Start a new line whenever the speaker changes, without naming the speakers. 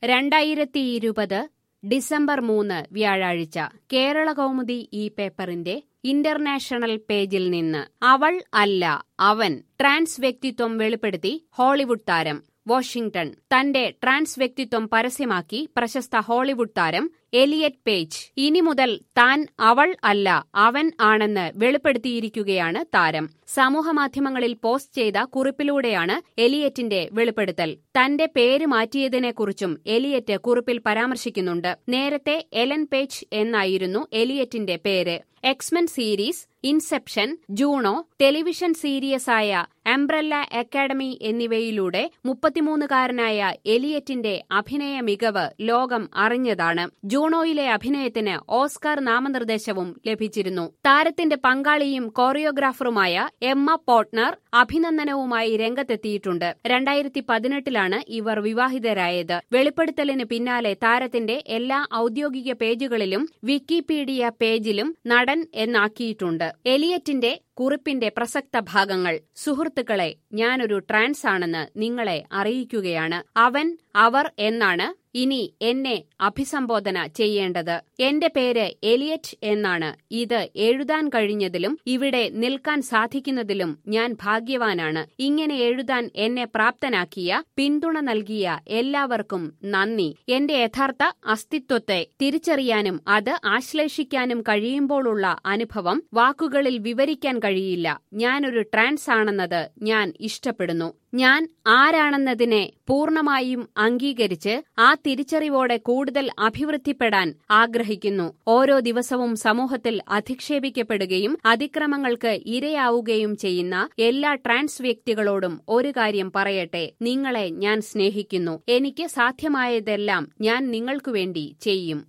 രണ്ടായിരത്തി ഇരുപത് ഡിസംബർ മൂന്ന് വ്യാഴാഴ്ച കേരള കൗമുദി ഈ പേപ്പറിന്റെ ഇന്റർനാഷണൽ പേജിൽ നിന്ന് അവൾ അല്ല അവൻ ട്രാൻസ് വ്യക്തിത്വം വെളിപ്പെടുത്തി ഹോളിവുഡ് താരം വാഷിംഗ്ടൺ തന്റെ ട്രാൻസ് വ്യക്തിത്വം പരസ്യമാക്കി പ്രശസ്ത ഹോളിവുഡ് താരം എലിയറ്റ് പേജ് ഇനി മുതൽ താൻ അവൾ അല്ല അവൻ ആണെന്ന് വെളിപ്പെടുത്തിയിരിക്കുകയാണ് താരം സമൂഹമാധ്യമങ്ങളിൽ പോസ്റ്റ് ചെയ്ത കുറിപ്പിലൂടെയാണ് എലിയറ്റിന്റെ വെളിപ്പെടുത്തൽ തന്റെ പേര് മാറ്റിയതിനെക്കുറിച്ചും എലിയറ്റ് കുറിപ്പിൽ പരാമർശിക്കുന്നുണ്ട് നേരത്തെ എലൻ പേജ് എന്നായിരുന്നു എലിയറ്റിന്റെ പേര് X Men series Inception Juno television സീരീസായ അംബ്രല്ല അക്കാഡമി എന്നിവയിലൂടെ മുപ്പത്തിമൂന്നുകാരനായ എലിയറ്റിന്റെ അഭിനയ മികവ് ലോകം അറിഞ്ഞതാണ് ജൂണോയിലെ അഭിനയത്തിന് ഓസ്കാർ നാമനിർദ്ദേശവും ലഭിച്ചിരുന്നു താരത്തിന്റെ പങ്കാളിയും കോറിയോഗ്രാഫറുമായ എമ്മ പോട്ട്നർ അഭിനന്ദനവുമായി രംഗത്തെത്തിയിട്ടുണ്ട് രണ്ടായിരത്തി പതിനെട്ടിലാണ് ഇവർ വിവാഹിതരായത് വെളിപ്പെടുത്തലിന് പിന്നാലെ താരത്തിന്റെ എല്ലാ ഔദ്യോഗിക പേജുകളിലും വിക്കിപീഡിയ പേജിലും നടൻ എന്നാക്കിയിട്ടുണ്ട് എലിയറ്റിന്റെ കുറിപ്പിന്റെ പ്രസക്ത ഭാഗങ്ങൾ സുഹൃത്തുക്കളെ ഞാനൊരു ട്രാൻസ് ആണെന്ന് നിങ്ങളെ അറിയിക്കുകയാണ് അവൻ അവർ എന്നാണ് ഇനി എന്നെ അഭിസംബോധന ചെയ്യേണ്ടത് എന്റെ പേര് എലിയറ്റ് എന്നാണ് ഇത് എഴുതാൻ കഴിഞ്ഞതിലും ഇവിടെ നിൽക്കാൻ സാധിക്കുന്നതിലും ഞാൻ ഭാഗ്യവാനാണ് ഇങ്ങനെ എഴുതാൻ എന്നെ പ്രാപ്തനാക്കിയ പിന്തുണ നൽകിയ എല്ലാവർക്കും നന്ദി എന്റെ യഥാർത്ഥ അസ്തിത്വത്തെ തിരിച്ചറിയാനും അത് ആശ്ലേഷിക്കാനും കഴിയുമ്പോഴുള്ള അനുഭവം വാക്കുകളിൽ വിവരിക്കാൻ കഴിയില്ല ഞാനൊരു ട്രാൻസ് ആണെന്നത് ഞാൻ ഇഷ്ടപ്പെടുന്നു ഞാൻ ആരാണെന്നതിനെ പൂർണമായും അംഗീകരിച്ച് ആ തിരിച്ചറിവോടെ കൂടുതൽ അഭിവൃദ്ധിപ്പെടാൻ ആഗ്രഹിക്കുന്നു ഓരോ ദിവസവും സമൂഹത്തിൽ അധിക്ഷേപിക്കപ്പെടുകയും അതിക്രമങ്ങൾക്ക് ഇരയാവുകയും ചെയ്യുന്ന എല്ലാ ട്രാൻസ് വ്യക്തികളോടും ഒരു കാര്യം പറയട്ടെ നിങ്ങളെ ഞാൻ സ്നേഹിക്കുന്നു എനിക്ക് സാധ്യമായതെല്ലാം ഞാൻ നിങ്ങൾക്കുവേണ്ടി ചെയ്യും